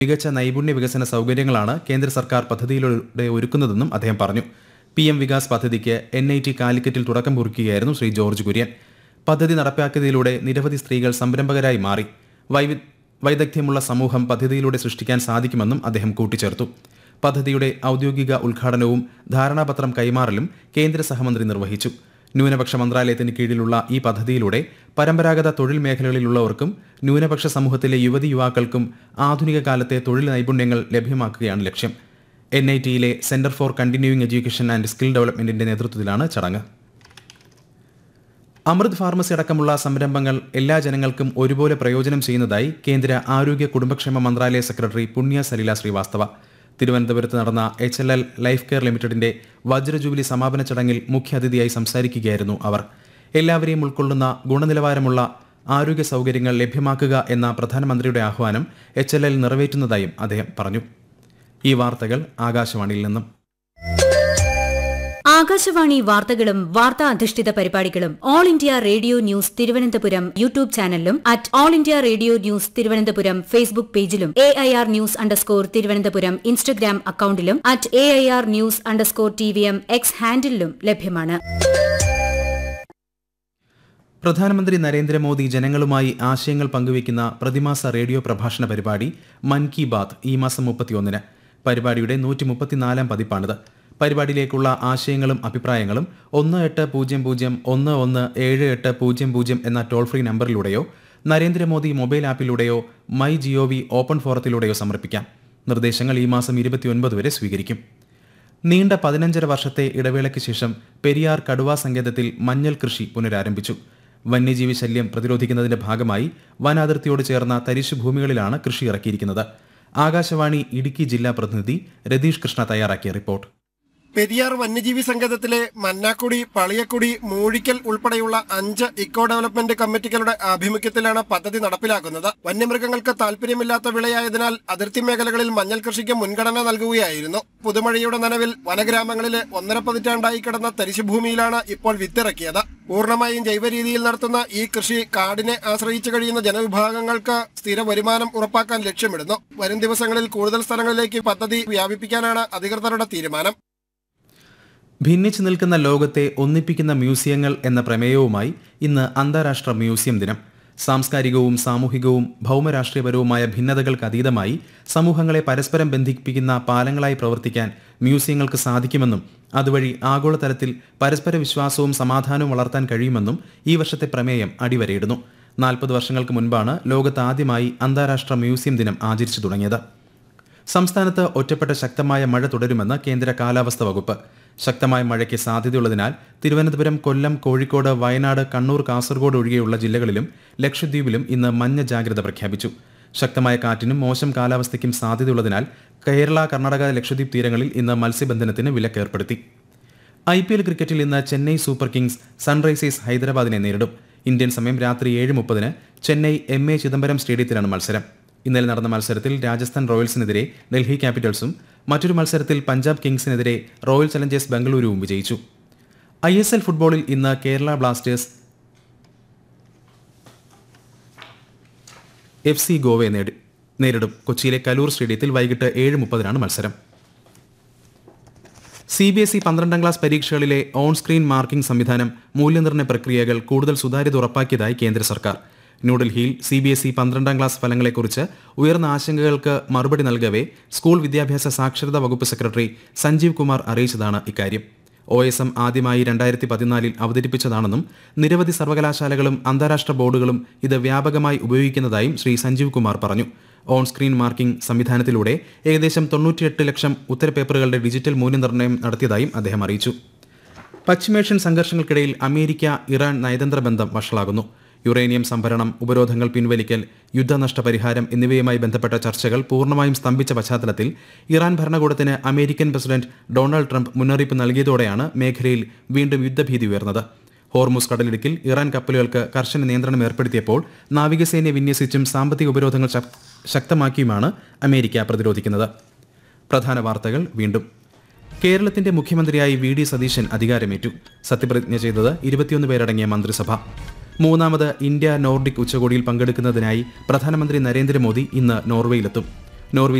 മികച്ച നൈപുണ്യ വികസന സൗകര്യങ്ങളാണ് കേന്ദ്ര സർക്കാർ പദ്ധതിയിലൂടെ ഒരുക്കുന്നതെന്നും അദ്ദേഹം പറഞ്ഞു പി എം വികാസ് പദ്ധതിക്ക് എൻ ഐ ടി കാലിക്കറ്റിൽ തുടക്കം കുറിക്കുകയായിരുന്നു ശ്രീ ജോർജ് കുര്യൻ പദ്ധതി നടപ്പാക്കിയതിലൂടെ നിരവധി സ്ത്രീകൾ സംരംഭകരായി മാറി വൈവി വൈദഗ്ധ്യമുള്ള സമൂഹം പദ്ധതിയിലൂടെ സൃഷ്ടിക്കാൻ സാധിക്കുമെന്നും അദ്ദേഹം കൂട്ടിച്ചേർത്തു പദ്ധതിയുടെ ഔദ്യോഗിക ഉദ്ഘാടനവും ധാരണാപത്രം കൈമാറലും കേന്ദ്ര സഹമന്ത്രി നിർവഹിച്ചു ന്യൂനപക്ഷ മന്ത്രാലയത്തിന് കീഴിലുള്ള ഈ പദ്ധതിയിലൂടെ പരമ്പരാഗത തൊഴിൽ മേഖലകളിലുള്ളവർക്കും ന്യൂനപക്ഷ സമൂഹത്തിലെ യുവതി യുവാക്കൾക്കും ആധുനിക കാലത്തെ തൊഴിൽ നൈപുണ്യങ്ങൾ ലഭ്യമാക്കുകയാണ് ലക്ഷ്യം എൻ ഐ ടിയിലെ centre for continuing education and skill ഡെവലപ്മെന്റിന്റെ നേതൃത്വത്തിലാണ് ചടങ്ങ് അമൃത് ഫാർമസി അടക്കമുള്ള സംരംഭങ്ങൾ എല്ലാ ജനങ്ങൾക്കും ഒരുപോലെ പ്രയോജനം ചെയ്യുന്നതായി കേന്ദ്ര ആരോഗ്യ കുടുംബക്ഷേമ മന്ത്രാലയ സെക്രട്ടറി പുണ്യ സലീല ശ്രീവാസ്തവ തിരുവനന്തപുരത്ത് നടന്ന H L L life care ലിമിറ്റഡിന്റെ വജ്രജൂബിലി സമാപന ചടങ്ങിൽ മുഖ്യാതിഥിയായി സംസാരിക്കുകയായിരുന്നു അവർ എല്ലാവരെയും ഉൾക്കൊള്ളുന്ന ഗുണനിലവാരമുള്ള ആരോഗ്യ സൗകര്യങ്ങൾ ലഭ്യമാക്കുക എന്ന പ്രധാനമന്ത്രിയുടെ ആഹ്വാനം എച്ച് എൽ എൽ നിറവേറ്റുന്നതായും അദ്ദേഹം പറഞ്ഞു ഈ വാർത്തകൾ ആകാശവാണിയിൽ നിന്നും ആകാശവാണി വാർത്തകളും വാർത്താ അധിഷ്ഠിത പരിപാടികളും All India Radio News Thiruvananthapuram YouTube ചാനലിലും at All India Radio News Thiruvananthapuram Facebook പേജിലും A I R news underscore Thiruvananthapuram Instagram അക്കൌണ്ടിലും at A I R news underscore T V M X ഹാൻഡിലും ലഭ്യമാണ് പ്രധാനമന്ത്രി നരേന്ദ്രമോദി ജനങ്ങളുമായി ആശയങ്ങൾ പങ്കുവയ്ക്കുന്ന പ്രതിമാസ റേഡിയോ പ്രഭാഷണ പരിപാടി മൻ കി ബാത്ത് ഈ മാസം മുപ്പത്തിയൊന്നിന് പരിപാടിയുടെ നൂറ്റി മുപ്പത്തിനാലാം പതിപ്പാണിത് പരിപാടിയിലേക്കുള്ള ആശയങ്ങളും അഭിപ്രായങ്ങളും ഒന്ന് എട്ട് പൂജ്യം പൂജ്യം ഒന്ന് ഒന്ന് ഏഴ് എട്ട് പൂജ്യം പൂജ്യം എന്ന ടോൾ ഫ്രീ നമ്പറിലൂടെയോ നരേന്ദ്രമോദി മൊബൈൽ ആപ്പിലൂടെയോ മൈ ജിഒവി ഓപ്പൺ ഫോറത്തിലൂടെയോ സമർപ്പിക്കാം നിർദ്ദേശങ്ങൾ ഈ മാസം ഇരുപത്തിയൊൻപത് വരെ സ്വീകരിക്കും നീണ്ട പതിനഞ്ചര വർഷത്തെ ഇടവേളയ്ക്ക് ശേഷം പെരിയാർ കടുവാ സങ്കേതത്തിൽ മഞ്ഞൾ കൃഷി പുനരാരംഭിച്ചു വന്യജീവി ശല്യം പ്രതിരോധിക്കുന്നതിന്റെ ഭാഗമായി വനാതിർത്തിയോട് ചേർന്ന തരിശു ഭൂമികളിലാണ് കൃഷി ഇറക്കിയിരിക്കുന്നത് ആകാശവാണി ഇടുക്കി ജില്ലാ പ്രതിനിധി രതീഷ് കൃഷ്ണ തയ്യാറാക്കിയ റിപ്പോർട്ട് പെരിയാർ വന്യജീവി സംഘത്തിലെ മന്നാക്കുടി പളിയക്കുടി മൂഴിക്കൽ ഉൾപ്പെടെയുള്ള അഞ്ച് ഇക്കോ ഡെവലപ്മെന്റ് കമ്മിറ്റികളുടെ ആഭിമുഖ്യത്തിലാണ് പദ്ധതി നടപ്പിലാക്കുന്നത് വന്യമൃഗങ്ങൾക്ക് താല്പര്യമില്ലാത്ത വിളയായതിനാൽ അതിർത്തി മേഖലകളിൽ മഞ്ഞൾ കൃഷിക്ക് മുൻഗണന നൽകുകയായിരുന്നു പുതുമഴയുടെ നനവിൽ വനഗ്രാമങ്ങളിലെ ഒന്നര പതിറ്റാണ്ടായി കിടന്ന തരിശുഭൂമിയിലാണ് ഇപ്പോൾ വിത്തിറക്കിയത് പൂർണ്ണമായും ജൈവ രീതിയിൽ നടത്തുന്ന ഈ കൃഷി കാടിനെ ആശ്രയിച്ചു കഴിയുന്ന ജനവിഭാഗങ്ങൾക്ക് സ്ഥിര വരുമാനം ഉറപ്പാക്കാൻ ലക്ഷ്യമിടുന്നു വരും ദിവസങ്ങളിൽ കൂടുതൽ സ്ഥലങ്ങളിലേക്ക് പദ്ധതി വ്യാപിപ്പിക്കാനാണ് അധികൃതരുടെ തീരുമാനം ഭിന്നിച്ചു നിൽക്കുന്ന ലോകത്തെ ഒന്നിപ്പിക്കുന്ന മ്യൂസിയങ്ങൾ എന്ന പ്രമേയവുമായി ഇന്ന് അന്താരാഷ്ട്ര മ്യൂസിയം ദിനം സാംസ്കാരികവും സാമൂഹികവും ഭൗമരാഷ്ട്രീയപരവുമായ ഭിന്നതകൾക്ക് അതീതമായി സമൂഹങ്ങളെ പരസ്പരം ബന്ധിപ്പിക്കുന്ന പാലങ്ങളായി പ്രവർത്തിക്കാൻ മ്യൂസിയങ്ങൾക്ക് സാധിക്കുമെന്നും അതുവഴി ആഗോളതലത്തിൽ പരസ്പര വിശ്വാസവും സമാധാനവും വളർത്താൻ കഴിയുമെന്നും ഈ വർഷത്തെ പ്രമേയം അടിവരയിടുന്നു നാൽപ്പത് വർഷങ്ങൾക്ക് മുൻപാണ് ലോകത്ത് ആദ്യമായി അന്താരാഷ്ട്ര മ്യൂസിയം ദിനം ആചരിച്ചു തുടങ്ങിയത് സംസ്ഥാനത്ത് ഒറ്റപ്പെട്ട ശക്തമായ മഴ തുടരുമെന്ന് കേന്ദ്ര കാലാവസ്ഥ വകുപ്പ് ശക്തമായ മഴയ്ക്ക് സാധ്യതയുള്ളതിനാൽ തിരുവനന്തപുരം കൊല്ലം കോഴിക്കോട് വയനാട് കണ്ണൂർ കാസർഗോഡ് ഒഴികെയുള്ള ജില്ലകളിലും ലക്ഷദ്വീപിലും ഇന്ന് മഞ്ഞ ജാഗ്രത പ്രഖ്യാപിച്ചു ശക്തമായ കാറ്റിനും മോശം കാലാവസ്ഥയ്ക്കും സാധ്യതയുള്ളതിനാൽ കേരള കർണാടക ലക്ഷദ്വീപ് തീരങ്ങളിൽ ഇന്ന് മത്സ്യബന്ധനത്തിന് വിലക്കേർപ്പെടുത്തി ഐ പി എൽ ക്രിക്കറ്റിൽ ഇന്ന് ചെന്നൈ സൂപ്പർ കിങ്സ് സൺറൈസേഴ്സ് ഹൈദരാബാദിനെ നേരിടും ഇന്ത്യൻ സമയം രാത്രി ഏഴ് മുപ്പതിന് ചെന്നൈ എം എ ചിദംബരം സ്റ്റേഡിയത്തിലാണ് മത്സരം ഇന്നലെ നടന്ന മത്സരത്തിൽ രാജസ്ഥാൻ റോയൽസിനെതിരെ ഡൽഹി ക്യാപിറ്റൽസും മറ്റൊരു മത്സരത്തിൽ പഞ്ചാബ് കിങ്സിനെതിരെ റോയൽ ചലഞ്ചേഴ്സ് ബംഗളൂരുവും വിജയിച്ചു ഐ എസ് എൽ ഫുട്ബോളിൽ ഇന്ന് കേരള ബ്ലാസ്റ്റേഴ്സ് എഫ് സി ഗോവയെ നേടി നേരിടും കൊച്ചിയിലെ കലൂർ സ്റ്റേഡിയത്തിൽ വൈകിട്ട് ഏഴ് മുപ്പതിനാണ് മത്സരം സി ബി എസ് ഇ പന്ത്രണ്ടാം ക്ലാസ് പരീക്ഷകളിലെ ഓൺ സ്ക്രീൻ മാർക്കിംഗ് സംവിധാനം മൂല്യനിർണ്ണയ പ്രക്രിയകൾ കൂടുതൽ സുതാര്യത ഉറപ്പാക്കിയതായി കേന്ദ്ര സർക്കാർ ന്യൂഡൽഹിയിൽ സി ബി എസ് ഇ പന്ത്രണ്ടാം ക്ലാസ് ഫലങ്ങളെക്കുറിച്ച് ഉയർന്ന ആശങ്കകൾക്ക് മറുപടി നൽകവേ സ്കൂൾ വിദ്യാഭ്യാസ സാക്ഷരതാ വകുപ്പ് സെക്രട്ടറി സഞ്ജീവ് കുമാർ അറിയിച്ചതാണ് ഇക്കാര്യം ഒ എസ് എം ആദ്യമായി രണ്ടായിരത്തി പതിനാലിൽ അവതരിപ്പിച്ചതാണെന്നും നിരവധി സർവകലാശാലകളും അന്താരാഷ്ട്ര ബോർഡുകളും ഇത് വ്യാപകമായി ഉപയോഗിക്കുന്നതായും ശ്രീ സഞ്ജീവ് കുമാർ പറഞ്ഞു ഓൺ സ്ക്രീൻ മാർക്കിംഗ് സംവിധാനത്തിലൂടെ ഏകദേശം തൊണ്ണൂറ്റിയെട്ട് ലക്ഷം ഉത്തരപേപ്പറുകളുടെ ഡിജിറ്റൽ മൂല്യനിർണ്ണയം നടത്തിയതായും അദ്ദേഹം അറിയിച്ചു പശ്ചിമേഷ്യൻ സംഘർഷങ്ങൾക്കിടയിൽ അമേരിക്ക ഇറാൻ നയതന്ത്ര ബന്ധം വഷളാകുന്നു യുറേനിയം സംഭരണം ഉപരോധങ്ങൾ പിൻവലിക്കൽ യുദ്ധനഷ്ട പരിഹാരം എന്നിവയുമായി ബന്ധപ്പെട്ട ചർച്ചകൾ പൂർണ്ണമായും സ്തംഭിച്ച പശ്ചാത്തലത്തിൽ ഇറാൻ ഭരണകൂടത്തിന് അമേരിക്കൻ പ്രസിഡന്റ് ഡൊണാൾഡ് ട്രംപ് മുന്നറിയിപ്പ് നൽകിയതോടെയാണ് മേഖലയിൽ വീണ്ടും യുദ്ധഭീതി ഉയർന്നത് ഹോർമുസ് കടലിടുക്കിൽ ഇറാൻ കപ്പലുകൾക്ക് കർശന നിയന്ത്രണം ഏർപ്പെടുത്തിയപ്പോൾ നാവികസേനയെ വിന്യസിച്ചും സാമ്പത്തിക ഉപരോധങ്ങൾ ശക്- ശക്തമാക്കിയുമാണ് അമേരിക്ക പ്രതിരോധിക്കുന്നത് പ്രധാന വാർത്തകൾ വീണ്ടും കേരളത്തിന്റെ മുഖ്യമന്ത്രിയായി വി ഡി സതീശൻ അധികാരമേറ്റു സത്യപ്രതിജ്ഞ ചെയ്തത് ഇരുപത്തിയൊന്ന് പേരടങ്ങിയ മന്ത്രിസഭ മൂന്നാമത് ഇന്ത്യ നോർഡിക് ഉച്ചകോടിയിൽ പങ്കെടുക്കുന്നതിനായി പ്രധാനമന്ത്രി നരേന്ദ്രമോദി ഇന്ന് നോർവേയിലെത്തും നോർവീച്ച്